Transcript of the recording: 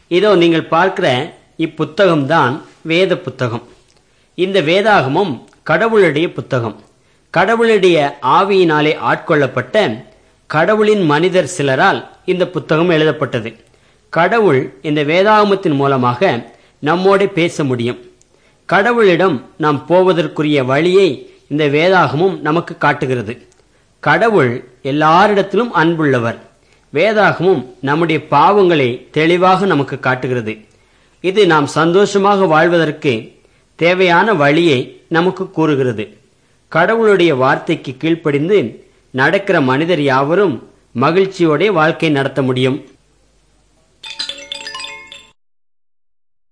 இதோ நீங்கள் பார்க்கிற இப்புத்தகம்தான் வேத புத்தகம் இந்த வேதாகமம் கடவுளுடைய புத்தகம் கடவுளுடைய ஆவியினாலே ஆட்கொள்ளப்பட்ட கடவுளின் மனிதர் சிலரால் இந்த புத்தகம் எழுதப்பட்டது கடவுள் இந்த வேதாகமத்தின் மூலமாக நம்மோடு பேச முடியும் கடவுளிடம் நாம் போவதற்குரிய வழியை இந்த வேதாகமும் நமக்கு காட்டுகிறது கடவுள் எல்லாரிடத்திலும் அன்புள்ளவர் வேதாகமும் நம்முடைய பாவங்களை தெளிவாக நமக்கு காட்டுகிறது இது நாம் சந்தோஷமாக வாழ்வதற்கு தேவையான வழியை நமக்கு கூறுகிறது கடவுளுடைய வார்த்தைக்கு கீழ்ப்படிந்து நடக்கிற மனிதர் யாவரும் மகிழ்ச்சியோட வாழ்க்கை நடத்த முடியும்